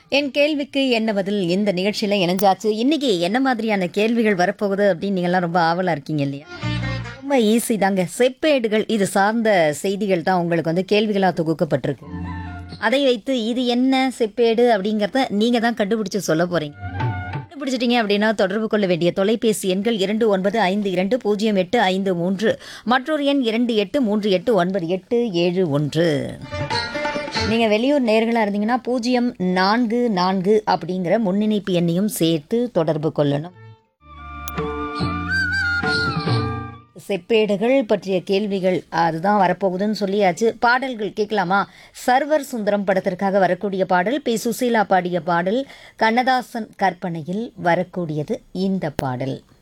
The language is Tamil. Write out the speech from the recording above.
என் கேள்விக்கு என்ன பதில் இந்த நிகழ்ச்சியில் இணைஞ்சாச்சு இன்னைக்கு என்ன மாதிரியான கேள்விகள் வரப்போகுது அப்படின்னு நீங்கள்லாம் ரொம்ப ஆவலாக இருக்கீங்க இல்லையா ரொம்ப ஈஸி தாங்க செப்பேடுகள் இது சார்ந்த செய்திகள் தான் உங்களுக்கு வந்து கேள்விகளாக தொகுக்கப்பட்டிருக்கு அதை வைத்து இது என்ன செப்பேடு அப்படிங்கிறத நீங்கள் தான் கண்டுபிடிச்சு சொல்ல போகிறீங்க கண்டுபிடிச்சிட்டீங்க அப்படின்னா தொடர்பு கொள்ள வேண்டிய தொலைபேசி எண்கள் இரண்டு ஒன்பது ஐந்து இரண்டு பூஜ்ஜியம் எட்டு ஐந்து மூன்று மற்றொரு எண் இரண்டு எட்டு மூன்று எட்டு ஒன்பது எட்டு ஏழு ஒன்று நீங்கள் வெளியூர் நேர்களாக இருந்தீங்கன்னா பூஜ்ஜியம் நான்கு நான்கு அப்படிங்கிற முன்னிணைப்பு எண்ணையும் சேர்த்து தொடர்பு கொள்ளணும் செப்பேடுகள் பற்றிய கேள்விகள் அதுதான் வரப்போகுதுன்னு சொல்லியாச்சு பாடல்கள் கேட்கலாமா சர்வர் சுந்தரம் படத்திற்காக வரக்கூடிய பாடல் பி சுசீலா பாடிய பாடல் கண்ணதாசன் கற்பனையில் வரக்கூடியது இந்த பாடல்